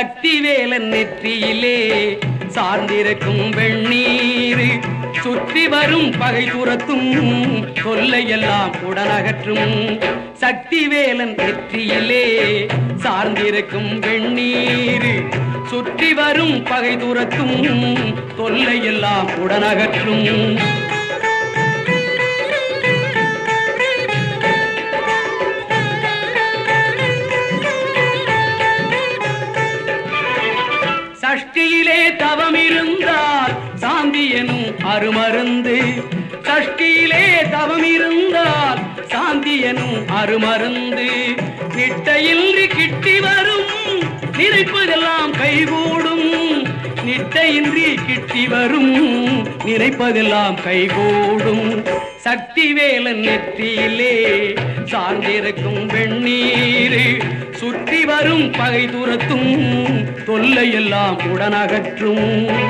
சக்தி வேலன் நெற்றியிலே சார்ந்திருக்கும் வெண்ணீர் சுற்றி வரும் பகை துரத்தும் கொல்லையெல்லாம் உடனகற்றும் சக்தி வேலன் நெற்றியிலே சார்ந்திருக்கும் வெண்ணீர் சுற்றி வரும் பகை துரத்தும் தொல்லையெல்லாம் உடனகற்றும் சஷ்டியிலே தவம் இருந்தால் சாந்தி எனும் அருமருந்து சஷ்டியிலே தவம் இருந்தால் சாந்தி எனும் அருமருந்து நிட்டையின்றி கிட்டி வரும் நினைப்பதெல்லாம் கைகூடும் நிட்டையின்றி கிட்டி வரும் நினைப்பதெல்லாம் கைகூடும் சக்தி வேலன் நெற்றியிலே சார்ந்திருக்கும் வெண்ணீர் சுற்றி வரும் பகை துரத்தும் தொல்லையெல்லாம் உடனகற்றும்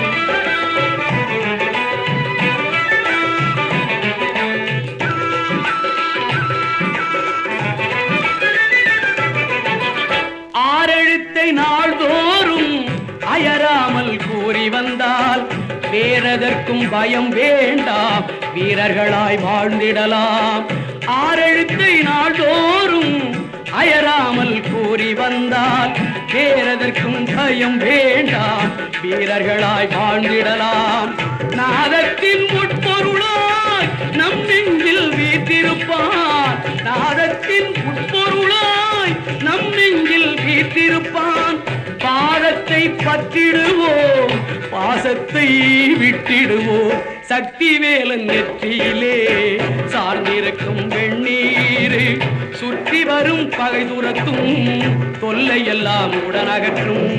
ஆறெழுத்தை நாள்தோறும் அயராமல் கூறி வந்தால் வேறதற்கும் பயம் வேண்டாம் வீரர்களாய் வாழ்ந்திடலாம் ஆறெழுத்தை நாள்தோறும் அயராமல் கூறி வந்தால் வேறதற்கும் பயம் வேண்டாம் வீரர்களாய் வாழ்ந்திடலாம் நாதத்தின் உட்பொருளாய் நம் நெஞ்சில் வீற்றிருப்பான் நாதத்தின் உட்பொருளாய் நம் நெஞ்சில் வீற்றிருப்பான் பாதத்தை பற்றிடுவோம் பாசத்தை விட்டிடுவோம் சக்தி வேலன் நெற்றியிலே சார்ந்திருக்கும் வெண்ணீர் சுற்றி வரும் பகை துரத்தும் தொல்லையெல்லாம் உடனகற்றும்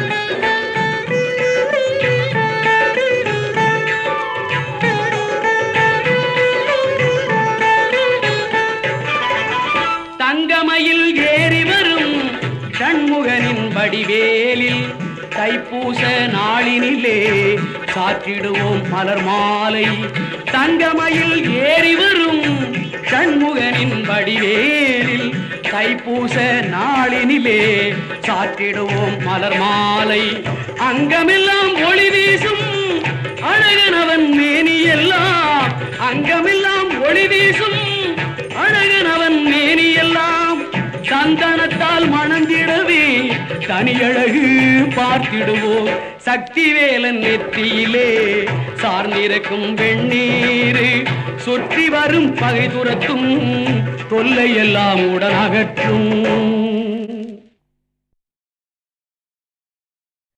தங்கமயில் ஏறி வரும் சண்முகனின் வடிவேலில் தைப்பூச நாளினிலே சாற்றிடுவோம் மலர் மாலை தங்கமயில் ஏறி வரும் சண்முகனின் வடிவேலில் தைப்பூச நாளினிலே சாற்றிடுவோம் மலர் மாலை அங்கமெல்லாம் ஒளி வீசும் அழகனவன் மேனியெல்லாம் அங்கமெல்லாம் ஒளி வீசும் அழகனவன் மேனியெல்லாம் சந்தனத்தால் மணந்திடவே தனியழகு பார்த்திடுவோம் சக்தி வேலன் நெத்தியிலே சார்ந்திருக்கும் வெண்ணீர் சுற்றி வரும் பகை துரத்தும் தொல்லையெல்லாம் உடனகற்றும்